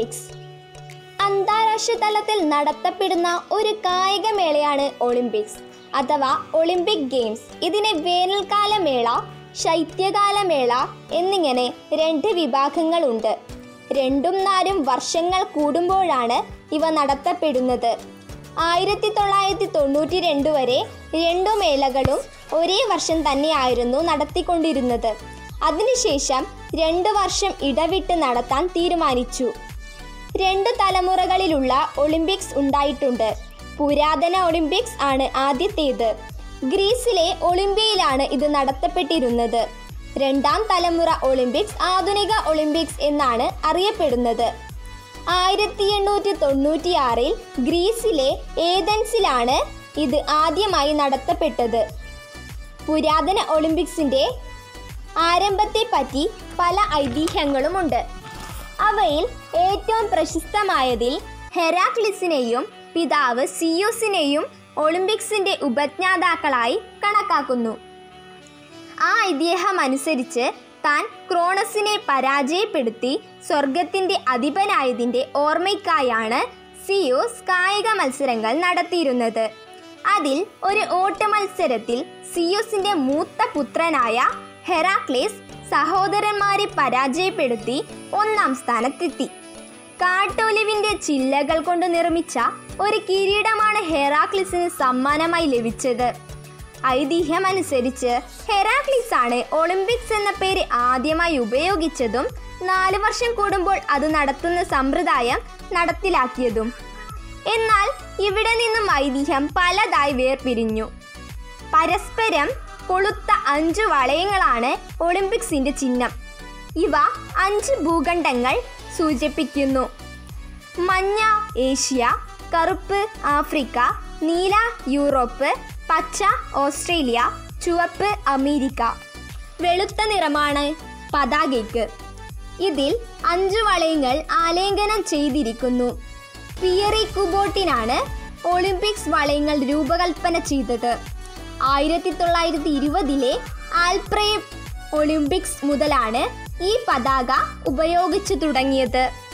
Olympics അന്താരാഷ്ട്ര തലത്തിൽ നടത്തപ്പെടുന്ന ഒരു കായികമേളയാണ് ഒളിമ്പിക്സ് അഥവാ ഒളിമ്പിക് ഗെയിംസ് ഇതിനെ വേനൽക്കാല മേള ശൈത്യകാല മേള എന്നിങ്ങനെ രണ്ട് വിഭാഗങ്ങളുണ്ട് രണ്ടും നാലും വർഷങ്ങൾ കൂടുമ്പോഴാണ് ഇവ നടത്തപ്പെടുന്നത് ആയിരത്തി തൊള്ളായിരത്തി തൊണ്ണൂറ്റി രണ്ട് വരെ രണ്ടു മേളകളും ഒരേ വർഷം തന്നെയായിരുന്നു നടത്തിക്കൊണ്ടിരുന്നത് അതിനുശേഷം രണ്ട് വർഷം ഇടവിട്ട് നടത്താൻ തീരുമാനിച്ചു രണ്ട് തലമുറകളിലുള്ള ഒളിമ്പിക്സ് ഉണ്ടായിട്ടുണ്ട് പുരാതന ഒളിമ്പിക്സ് ആണ് ആദ്യത്തേത് ഗ്രീസിലെ ഒളിമ്പിയയിലാണ് ഇത് നടത്തപ്പെട്ടിരുന്നത് രണ്ടാം തലമുറ ഒളിമ്പിക്സ് ആധുനിക ഒളിമ്പിക്സ് എന്നാണ് അറിയപ്പെടുന്നത് ആയിരത്തി എണ്ണൂറ്റി തൊണ്ണൂറ്റിയാറിൽ ഗ്രീസിലെ ഏതൻസിലാണ് ഇത് ആദ്യമായി നടത്തപ്പെട്ടത് പുരാതന ഒളിമ്പിക്സിൻ്റെ ആരംഭത്തെപ്പറ്റി പല ഐതിഹ്യങ്ങളുമുണ്ട് അവയിൽ ഏറ്റവും പ്രശസ്തമായതിൽ ഹെറാക്ലിസിനെയും പിതാവ് സിയൂസിനെയും ഒളിമ്പിക്സിന്റെ ഉപജ്ഞാതാക്കളായി കണക്കാക്കുന്നു ആ ഐതിഹ്യം അനുസരിച്ച് താൻ ക്രോണസിനെ പരാജയപ്പെടുത്തി സ്വർഗത്തിന്റെ അധിപനായതിന്റെ ഓർമ്മയ്ക്കായാണ് സിയൂസ് കായിക മത്സരങ്ങൾ നടത്തിയിരുന്നത് അതിൽ ഒരു ഓട്ട മത്സരത്തിൽ സിയൂസിന്റെ മൂത്ത പുത്രനായ ഹെറാക്ലിസ് സഹോദരന്മാരെ പരാജയപ്പെടുത്തി ഒന്നാം സ്ഥാനത്തെത്തി കാട്ടൊലിവിന്റെ ചില്ലകൾ കൊണ്ട് നിർമ്മിച്ച ഒരു കിരീടമാണ് ഹെറാക്ലിസിന് സമ്മാനമായി ലഭിച്ചത് ഐതിഹ്യം അനുസരിച്ച് ഹെറാക്ലിസ് ആണ് ഒളിമ്പിക്സ് എന്ന പേര് ആദ്യമായി ഉപയോഗിച്ചതും നാല് വർഷം കൂടുമ്പോൾ അത് നടത്തുന്ന സമ്പ്രദായം നടപ്പിലാക്കിയതും എന്നാൽ ഇവിടെ നിന്നും ഐതിഹ്യം പലതായി വേർപിരിഞ്ഞു പരസ്പരം കൊളുത്ത അഞ്ച് വളയങ്ങളാണ് ഒളിമ്പിക്സിന്റെ ചിഹ്നം ഇവ അഞ്ച് ഭൂഖണ്ഡങ്ങൾ സൂചിപ്പിക്കുന്നു മഞ്ഞ ഏഷ്യ കറുപ്പ് ആഫ്രിക്ക നീല യൂറോപ്പ് പച്ച ഓസ്ട്രേലിയ ചുവപ്പ് അമേരിക്ക വെളുത്ത നിറമാണ് പതാകയ്ക്ക് ഇതിൽ അഞ്ച് വളയങ്ങൾ ആലേഖനം ചെയ്തിരിക്കുന്നു പിയറി കുബോട്ടിനാണ് ഒളിമ്പിക്സ് വളയങ്ങൾ രൂപകൽപ്പന ചെയ്തത് ആയിരത്തി തൊള്ളായിരത്തി ഇരുപതിലെ ആൽപ്രേ ഒളിമ്പിക്സ് മുതലാണ് ഈ പതാക ഉപയോഗിച്ചു തുടങ്ങിയത്